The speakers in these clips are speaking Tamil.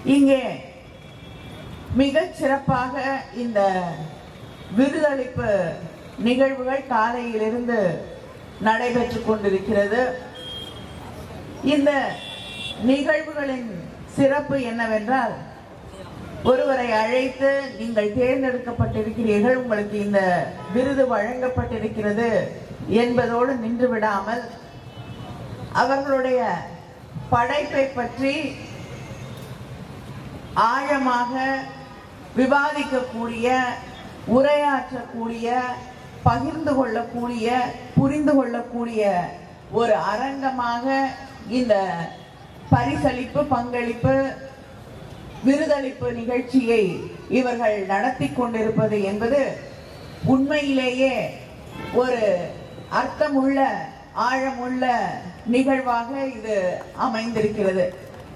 இங்கே மிகச் சிறப்பாக இந்த விருதளிப்பு நிகழ்வுகள் காலையிலிருந்து நடைபெற்றுக் கொண்டிருக்கிறது இந்த நிகழ்வுகளின் சிறப்பு என்னவென்றால் ஒருவரை அழைத்து நீங்கள் தேர்ந்தெடுக்கப்பட்டிருக்கிறீர்கள் உங்களுக்கு இந்த விருது வழங்கப்பட்டிருக்கிறது என்பதோடு நின்று விடாமல் அவர்களுடைய படைப்பை பற்றி ஆழமாக விவாதிக்கக்கூடிய உரையாற்றக்கூடிய பகிர்ந்து கொள்ளக்கூடிய புரிந்து கொள்ளக்கூடிய ஒரு அரங்கமாக இந்த பரிசளிப்பு பங்களிப்பு விருதளிப்பு நிகழ்ச்சியை இவர்கள் நடத்தி கொண்டிருப்பது என்பது உண்மையிலேயே ஒரு அர்த்தமுள்ள ஆழமுள்ள நிகழ்வாக இது அமைந்திருக்கிறது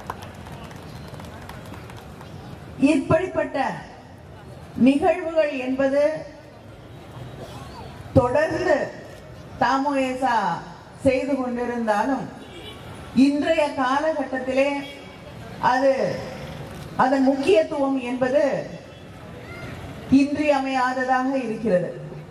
இப்படிப்பட்ட நிகழ்வுகள் என்பது தொடர்ந்து தாமுகேசா செய்து கொண்டிருந்தாலும் இன்றைய காலகட்டத்திலே அது அதன் முக்கியத்துவம் என்பது இன்றியமையாததாக இருக்கிறது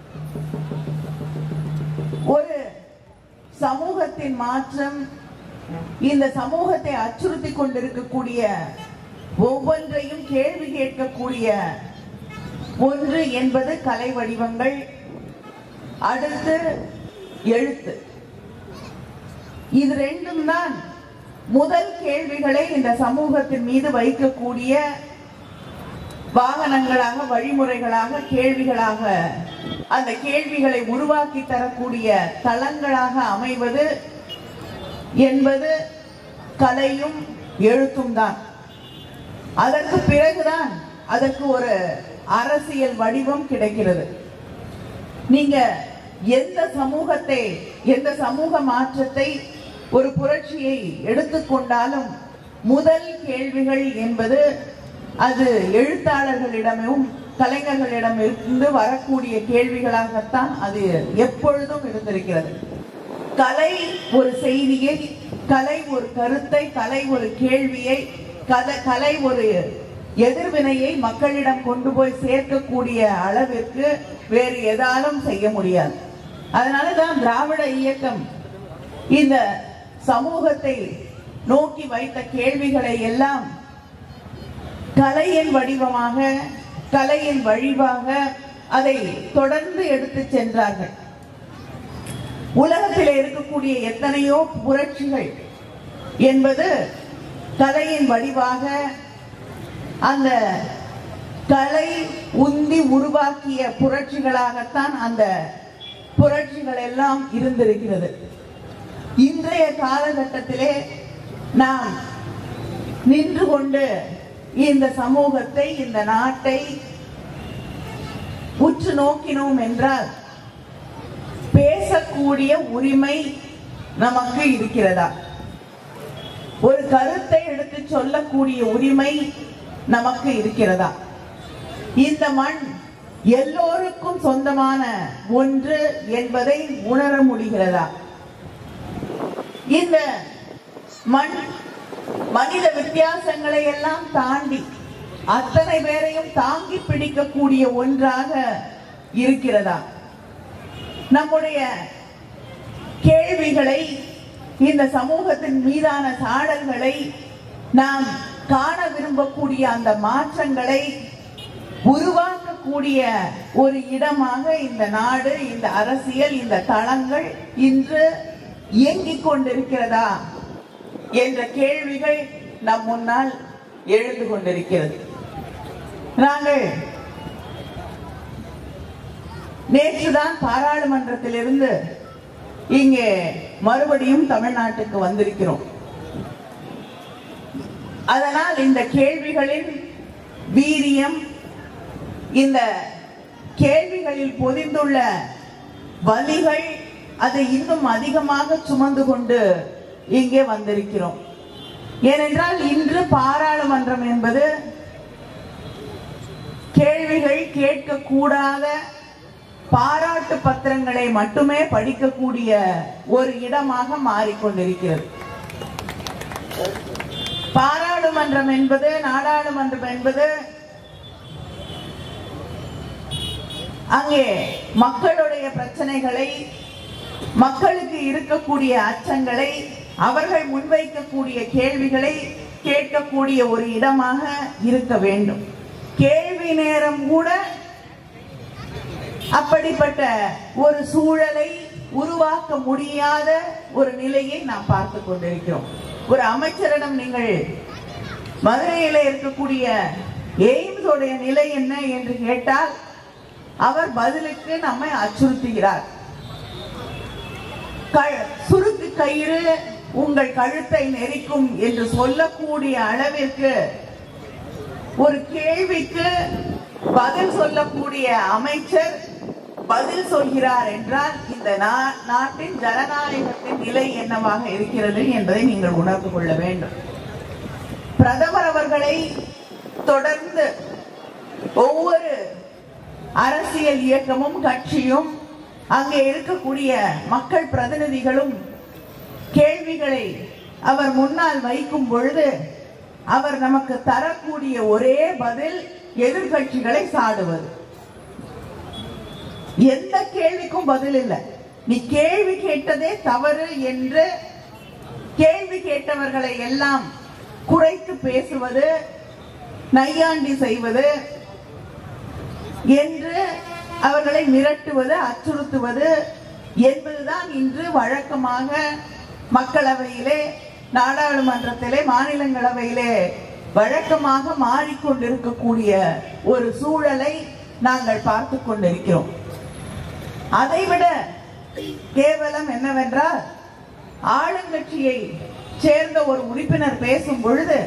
ஒரு சமூகத்தின் மாற்றம் இந்த சமூகத்தை அச்சுறுத்தி கொண்டிருக்கக்கூடிய ஒவ்வொன்றையும் கேள்வி கேட்கக்கூடிய ஒன்று என்பது கலை வடிவங்கள் அடுத்து எழுத்து இது ரெண்டும் தான் முதல் கேள்விகளை இந்த சமூகத்தின் மீது வைக்கக்கூடிய வாகனங்களாக வழிமுறைகளாக கேள்விகளாக அந்த கேள்விகளை உருவாக்கி தரக்கூடிய தளங்களாக அமைவது என்பது கலையும் எழுத்தும் தான் அதற்கு பிறகுதான் அதற்கு ஒரு அரசியல் வடிவம் கிடைக்கிறது நீங்க எந்த சமூகத்தை எந்த சமூக மாற்றத்தை ஒரு புரட்சியை எடுத்துக்கொண்டாலும் முதல் கேள்விகள் என்பது அது எழுத்தாளர்களிடமும் கலைஞர்களிடம் இருந்து வரக்கூடிய கேள்விகளாகத்தான் அது எப்பொழுதும் இருந்திருக்கிறது கலை ஒரு செய்தியை கலை ஒரு கருத்தை கலை ஒரு கேள்வியை கதை கலை ஒரு எதிர்வினையை மக்களிடம் கொண்டு போய் சேர்க்கக்கூடிய அளவிற்கு வேறு எதாலும் செய்ய முடியாது அதனாலதான் திராவிட இயக்கம் இந்த சமூகத்தை நோக்கி வைத்த கேள்விகளை எல்லாம் கலையின் வடிவமாக கலையின் வழிவாக அதை தொடர்ந்து எடுத்து சென்றார்கள் உலகத்தில் இருக்கக்கூடிய எத்தனையோ புரட்சிகள் என்பது கலையின் வடிவாக அந்த கலை உந்தி உருவாக்கிய புரட்சிகளாகத்தான் அந்த புரட்சிகள் எல்லாம் இருந்திருக்கிறது இன்றைய காலகட்டத்திலே நாம் நின்று கொண்டு இந்த சமூகத்தை இந்த நாட்டை உற்று நோக்கினோம் என்றால் பேசக்கூடிய உரிமை நமக்கு இருக்கிறதா ஒரு கருத்தை எடுத்து சொல்லக்கூடிய உரிமை நமக்கு இருக்கிறதா இந்த மண் எல்லோருக்கும் சொந்தமான ஒன்று என்பதை உணர முடிகிறதா இந்த மண் மனித வித்தியாசங்களை எல்லாம் தாண்டி அத்தனை பேரையும் தாங்கி பிடிக்கக்கூடிய ஒன்றாக இருக்கிறதா நம்முடைய கேள்விகளை இந்த சமூகத்தின் மீதான சாடல்களை நாம் காண விரும்பக்கூடிய அந்த மாற்றங்களை உருவாக்கக்கூடிய ஒரு இடமாக இந்த நாடு இந்த அரசியல் இந்த தளங்கள் இன்று இயங்கிக் கொண்டிருக்கிறதா என்ற கேள்விகள் நம் முன்னால் எழுந்து கொண்டிருக்கிறது நாங்கள் நேற்றுதான் பாராளுமன்றத்திலிருந்து இங்கே மறுபடியும் தமிழ்நாட்டுக்கு வந்திருக்கிறோம் அதனால் இந்த கேள்விகளின் வீரியம் இந்த கேள்விகளில் பொதிந்துள்ள வலிகள் அதை இன்னும் அதிகமாக சுமந்து கொண்டு இங்கே வந்திருக்கிறோம் ஏனென்றால் இன்று பாராளுமன்றம் என்பது கேள்விகள் கேட்கக்கூடாத பாராட்டு பத்திரங்களை மட்டுமே படிக்கக்கூடிய ஒரு இடமாக மாறிக்கொண்டிருக்கிறது பாராளுமன்ற நாடாளுமன்றம் என்பது நாடாளுமன்றம் என்பது அங்கே மக்களுடைய பிரச்சனைகளை மக்களுக்கு இருக்கக்கூடிய அச்சங்களை அவர்கள் முன்வைக்கக்கூடிய கேள்விகளை கேட்கக்கூடிய ஒரு இடமாக இருக்க வேண்டும் கேள்வி நேரம் கூட அப்படிப்பட்ட ஒரு சூழலை உருவாக்க முடியாத ஒரு நிலையை நாம் பார்த்து கொண்டிருக்கிறோம் ஒரு அமைச்சரிடம் நீங்கள் மதுரையில இருக்கக்கூடிய எய்ம்ஸ் உடைய நிலை என்ன என்று கேட்டால் அவர் பதிலுக்கு நம்மை அச்சுறுத்துகிறார் க- சுருக்கு கயிறு உங்கள் கழுத்தை நெரிக்கும் என்று சொல்லக்கூடிய அளவிற்கு ஒரு கேள்விக்கு பதில் சொல்லக்கூடிய அமைச்சர் பதில் சொல்கிறார் என்றால் இந்த நா- நாட்டின் ஜனநாயகத்தின் நிலை என்னவாக இருக்கிறது என்பதை நீங்கள் உணர்ந்து கொள்ள வேண்டும் பிரதமர் அவர்களை தொடர்ந்து ஒவ்வொரு அரசியல் இயக்கமும் கட்சியும் அங்கே இருக்கக்கூடிய மக்கள் பிரதிநிதிகளும் கேள்விகளை அவர் முன்னால் வைக்கும் பொழுது அவர் நமக்கு தரக்கூடிய ஒரே பதில் எதிர்க்கட்சிகளை சாடுவது எந்த கேள்விக்கும் பதில் இல்லை நீ கேள்வி கேட்டதே தவறு என்று கேள்வி கேட்டவர்களை எல்லாம் குறைத்து பேசுவது நையாண்டி செய்வது என்று அவர்களை மிரட்டுவது அச்சுறுத்துவது என்பதுதான் இன்று வழக்கமாக மக்களவையிலே நாடாளுமன்றத்திலே மாநிலங்களவையிலே வழக்கமாக மாறிக்கொண்டிருக்கக்கூடிய ஒரு சூழலை நாங்கள் பார்த்து கொண்டிருக்கிறோம் அதைவிட கேவலம் என்னவென்றால் ஆளுங்கட்சியை சேர்ந்த ஒரு உறுப்பினர் பேசும் பொழுது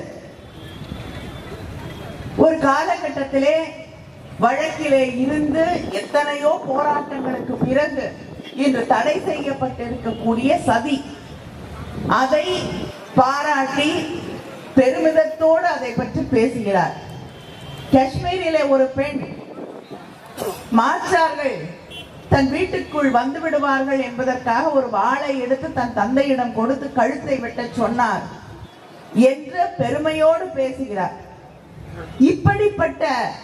ஒரு காலகட்டத்திலே வழக்கிலே இருந்து எத்தனையோ போராட்டங்களுக்கு பிறகு இன்று தடை செய்யப்பட்டிருக்கக்கூடிய சதி அதை பாராட்டி பெருமிதத்தோடு அதை பற்றி பேசுகிறார் காஷ்மீரிலே ஒரு பெண் மாற்றார்கள் தன் வீட்டுக்குள் வந்து விடுவார்கள் என்பதற்காக ஒரு வாளை எடுத்து தன் தந்தையிடம் கொடுத்து கழுத்தை வெட்டச் சொன்னார் என்று பெருமையோடு பேசுகிறார் இப்படிப்பட்ட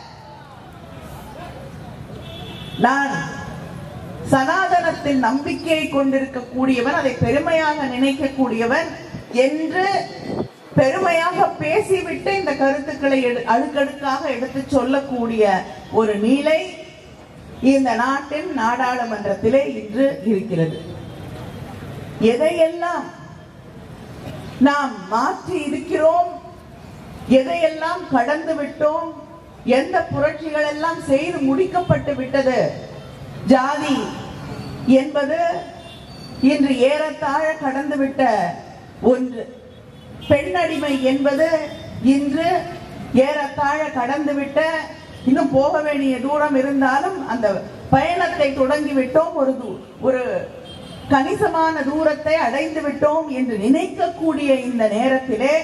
நான் சனாதனத்தில் நம்பிக்கையை கொண்டிருக்கக்கூடியவன் அதை பெருமையாக நினைக்கக்கூடியவன் என்று பெருமையாக பேசிவிட்டு இந்த கருத்துக்களை எடு- அடுக்கடுக்காக எடுத்து சொல்லக்கூடிய ஒரு நிலை இந்த நாட்டின் நாடாளுமன்றத்திலே இன்று இருக்கிறது எதையெல்லாம் நாம் மாற்றி இருக்கிறோம் எதையெல்லாம் கடந்து விட்டோம் எந்த புரட்சிகள் எல்லாம் செய்து முடிக்கப்பட்டு விட்டது ஜாதி என்பது இன்று ஏறத்தாழ கடந்துவிட்ட ஒன்று பெண்ணடிமை என்பது இன்று ஏறத்தாழ கடந்துவிட்ட இன்னும் போக வேண்டிய தூரம் இருந்தாலும் அந்த பயணத்தை தொடங்கிவிட்டோம் ஒரு தூ- ஒரு கணிசமான தூரத்தை அடைந்து விட்டோம் என்று நினைக்கக்கூடிய இந்த நேரத்திலே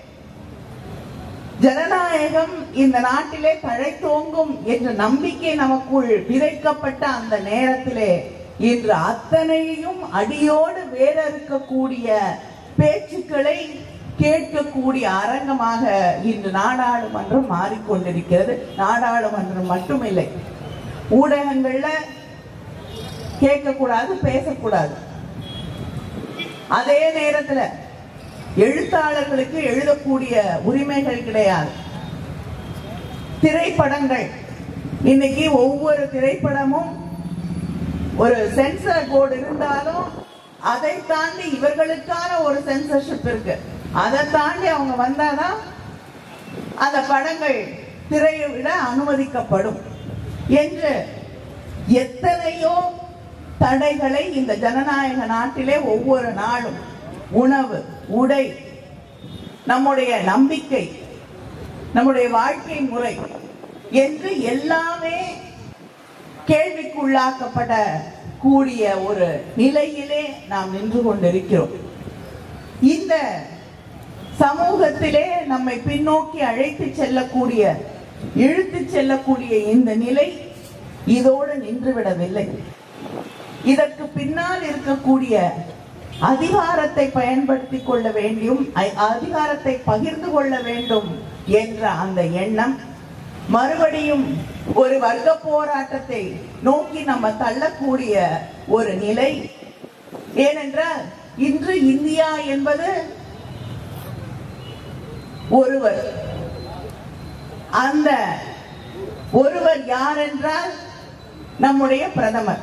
ஜனநாயகம் இந்த நாட்டிலே தழைத்தோங்கும் என்ற நம்பிக்கை நமக்குள் விதைக்கப்பட்ட அந்த நேரத்திலே இன்று அத்தனையும் அடியோடு வேறறுக்கக்கூடிய பேச்சுக்களை கேட்கக்கூடிய அரங்கமாக இன்று நாடாளுமன்றம் மாறிக்கொண்டிருக்கிறது நாடாளுமன்றம் மட்டுமில்லை ஊடகங்கள்ல கேட்கக்கூடாது பேசக்கூடாது அதே நேரத்துல எழுத்தாளர்களுக்கு எழுதக்கூடிய உரிமைகள் கிடையாது திரைப்படங்கள் இன்னைக்கு ஒவ்வொரு திரைப்படமும் ஒரு சென்சார் போர்டு இருந்தாலும் அதை தாண்டி இவர்களுக்கான ஒரு சென்சர்ஷிப் இருக்கு அதை தாண்டி அவங்க வந்தாதான் அந்த படங்கள் திரையை விட அனுமதிக்கப்படும் என்று எத்தனையோ தடைகளை இந்த ஜனநாயக நாட்டிலே ஒவ்வொரு நாளும் உணவு உடை நம்முடைய நம்பிக்கை நம்முடைய வாழ்க்கை முறை என்று எல்லாமே கேள்விக்குள்ளாக்கப்பட கூடிய ஒரு நிலையிலே நாம் நின்று கொண்டிருக்கிறோம் இந்த சமூகத்திலே நம்மை பின்னோக்கி அழைத்து செல்லக்கூடிய இழுத்து செல்லக்கூடிய இந்த நிலை இதோடு நின்றுவிடவில்லை இதற்கு பின்னால் இருக்கக்கூடிய அதிகாரத்தை பயன்படுத்தி கொள்ள வேண்டும் அ- அதிகாரத்தை பகிர்ந்து கொள்ள வேண்டும் என்ற அந்த எண்ணம் மறுபடியும் ஒரு வர்க்க போராட்டத்தை நோக்கி நம்ம தள்ளக்கூடிய ஒரு நிலை ஏனென்றால் இன்று இந்தியா என்பது ஒருவர் அந்த ஒருவர் யார் என்றால் நம்முடைய பிரதமர்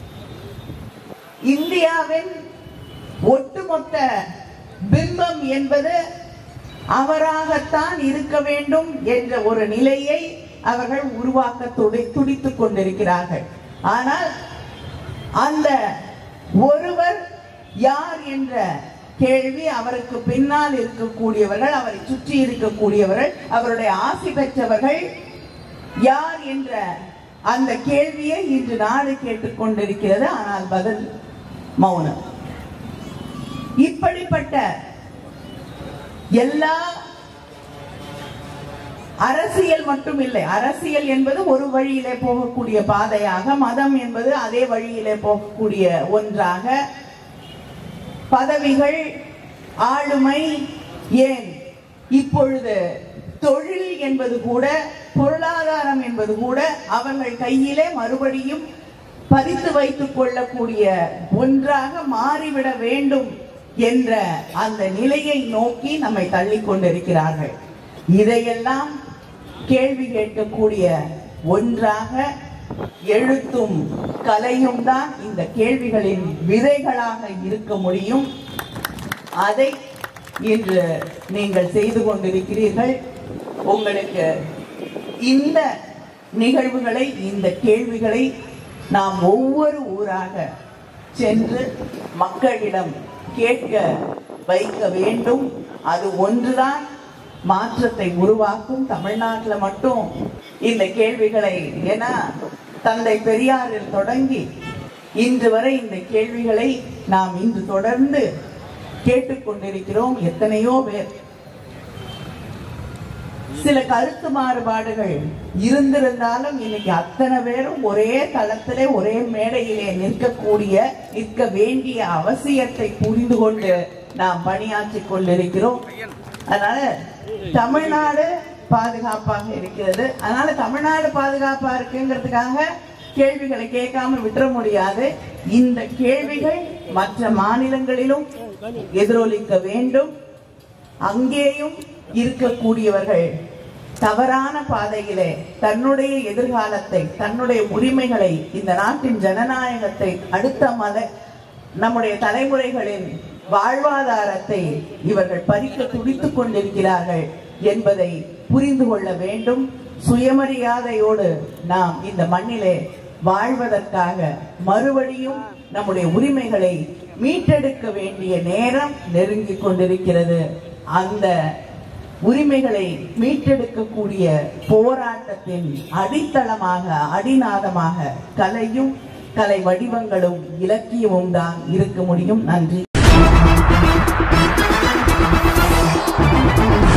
இந்தியாவின் ஒட்டுமொத்த பிம்பம் என்பது அவராகத்தான் இருக்க வேண்டும் என்ற ஒரு நிலையை அவர்கள் உருவாக்க துடி துடித்துக் கொண்டிருக்கிறார்கள் ஆனால் அந்த ஒருவர் யார் என்ற கேள்வி அவருக்கு பின்னால் இருக்கக்கூடியவர்கள் அவரை சுற்றி இருக்கக்கூடியவர்கள் அவருடைய ஆசி பெற்றவர்கள் யார் என்ற அந்த கேள்வியை இன்று நாடு கேட்டுக்கொண்டிருக்கிறது ஆனால் பதில் மௌனம் இப்படிப்பட்ட எல்லா அரசியல் மட்டும் இல்லை அரசியல் என்பது ஒரு வழியிலே போகக்கூடிய பாதையாக மதம் என்பது அதே வழியிலே போகக்கூடிய ஒன்றாக பதவிகள் ஆளுமை ஏன் இப்பொழுது தொழில் என்பது கூட பொருளாதாரம் என்பது கூட அவர்கள் கையிலே மறுபடியும் பறித்து வைத்துக் கொள்ளக்கூடிய ஒன்றாக மாறிவிட வேண்டும் என்ற அந்த நிலையை நோக்கி நம்மை தள்ளிக் கொண்டிருக்கிறார்கள் இதையெல்லாம் கேள்வி கேட்கக்கூடிய ஒன்றாக எழுத்தும் கலையும் தான் இந்த கேள்விகளின் விதைகளாக இருக்க முடியும் அதை இன்று நீங்கள் செய்து கொண்டிருக்கிறீர்கள் உங்களுக்கு இந்த நிகழ்வுகளை இந்த கேள்விகளை நாம் ஒவ்வொரு ஊராக சென்று மக்களிடம் கேட்க வைக்க வேண்டும் அது ஒன்றுதான் மாற்றத்தை உருவாக்கும் தமிழ்நாட்டில் மட்டும் இந்த கேள்விகளை ஏன்னா தந்தை பெரியாரில் தொடங்கி இன்று வரை இந்த கேள்விகளை நாம் இன்று தொடர்ந்து கேட்டுக்கொண்டிருக்கிறோம் எத்தனையோ பேர் சில கருத்து மாறுபாடுகள் இருந்திருந்தாலும் இன்னைக்கு அத்தனை பேரும் ஒரே தளத்திலே ஒரே மேடையிலே நிற்கக்கூடிய நிற்க வேண்டிய அவசியத்தை புரிந்து கொண்டு நாம் பணியாற்றிக் கொண்டிருக்கிறோம் அதனால தமிழ்நாடு பாதுகாப்பாக இருக்கிறது அதனால தமிழ்நாடு பாதுகாப்பா இருக்குங்கிறதுக்காக கேள்விகளை கேட்காம விட்டுற முடியாது இந்த கேள்விகள் மற்ற மாநிலங்களிலும் எதிரொலிக்க வேண்டும் அங்கேயும் இருக்கக்கூடியவர்கள் தவறான பாதையிலே தன்னுடைய எதிர்காலத்தை தன்னுடைய உரிமைகளை இந்த நாட்டின் ஜனநாயகத்தை அடுத்த மத நம்முடைய தலைமுறைகளின் வாழ்வாதாரத்தை இவர்கள் பறிக்க துடித்துக் கொண்டிருக்கிறார்கள் என்பதை புரிந்து கொள்ள வேண்டும் சுயமரியாதையோடு நாம் இந்த மண்ணிலே வாழ்வதற்காக மறுபடியும் நம்முடைய உரிமைகளை மீட்டெடுக்க வேண்டிய நேரம் நெருங்கிக் கொண்டிருக்கிறது அந்த உரிமைகளை மீட்டெடுக்கக்கூடிய போராட்டத்தின் அடித்தளமாக அடிநாதமாக கலையும் கலை வடிவங்களும் இலக்கியமும் தான் இருக்க முடியும் நன்றி